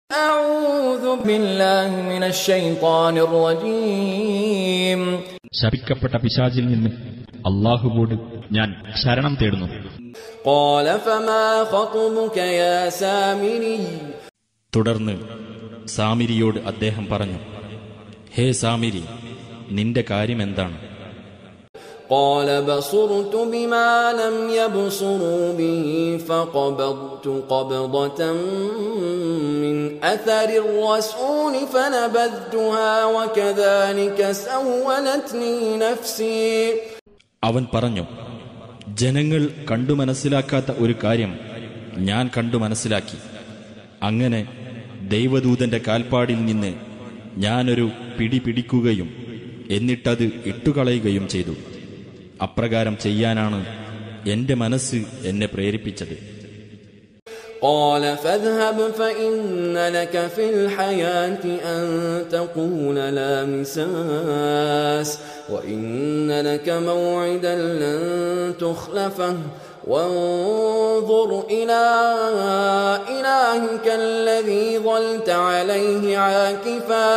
أعوذ بالله من الشيطان الرجيم ശപിക്കപ്പെട്ട പിശാചിൽ നിന്ന് അള്ളാഹുവോട് ഞാൻ ശരണം തേടുന്നു قال فما خطبك يا سامري തുടർന്ന് സാമിരിയോട് അദ്ദേഹം പറഞ്ഞു ഹേ സാമിരി നിന്റെ കാര്യമെന്താണ് قال بصرت بما لم يبصروا به فقبضت قبضة من أثر الرسول فنبذتها وكذلك سولت لي نفسي അവൻ പറഞ്ഞു ജനങ്ങൾ കണ്ടു മനസ്സിലാക്കാത്ത ഒരു കാര്യം ഞാൻ കണ്ടു മനസ്സിലാക്കി അങ്ങനെ ദൈവദൂതന്റെ കാൽപ്പാടിൽ നിന്ന് ഞാനൊരു പിടി പിടിക്കുകയും എന്നിട്ടത് ഇട്ടുകളയുകയും ചെയ്തു അപ്രകാരം ചെയ്യാനാണ് എന്റെ മനസ്സ് എന്നെ പ്രേരിപ്പിച്ചത് قال فاذهب فإن لك في الحياة أن تقول لا مساس وإن لك موعدا لن تخلفه وانظر إلى إلهك الذي ظلت عليه عاكفا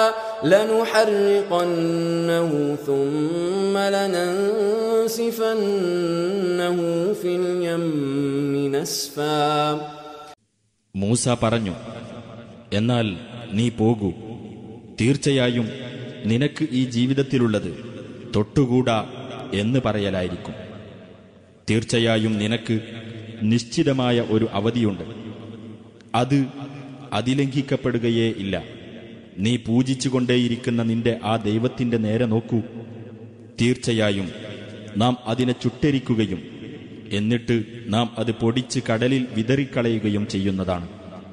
لنحرقنه ثم لننسفنه في اليم نسفا മൂസ പറഞ്ഞു എന്നാൽ നീ പോകൂ തീർച്ചയായും നിനക്ക് ഈ ജീവിതത്തിലുള്ളത് തൊട്ടുകൂടാ എന്ന് പറയലായിരിക്കും തീർച്ചയായും നിനക്ക് നിശ്ചിതമായ ഒരു അവധിയുണ്ട് അത് അതിലംഘിക്കപ്പെടുകയേ ഇല്ല നീ പൂജിച്ചുകൊണ്ടേയിരിക്കുന്ന നിന്റെ ആ ദൈവത്തിന്റെ നേരെ നോക്കൂ തീർച്ചയായും നാം അതിനെ ചുട്ടരിക്കുകയും എന്നിട്ട് നാം അത് പൊടിച്ച് കടലിൽ വിതറിക്കളയുകയും ചെയ്യുന്നതാണ്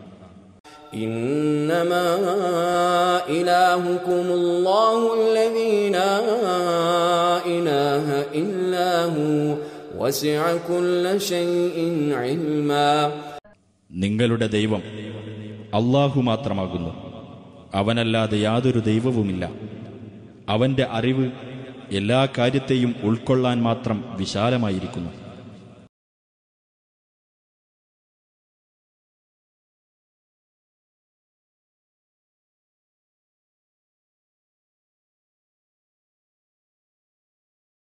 إنما إلهكم الله الذي لا إله إلا هو وسع كل شيء علما നിങ്ങളുടെ ദൈവം അള്ളാഹു മാത്രമാകുന്നു അവനല്ലാതെ യാതൊരു ദൈവവുമില്ല അവന്റെ അറിവ് എല്ലാ കാര്യത്തെയും ഉൾക്കൊള്ളാൻ മാത്രം വിശാലമായിരിക്കുന്നു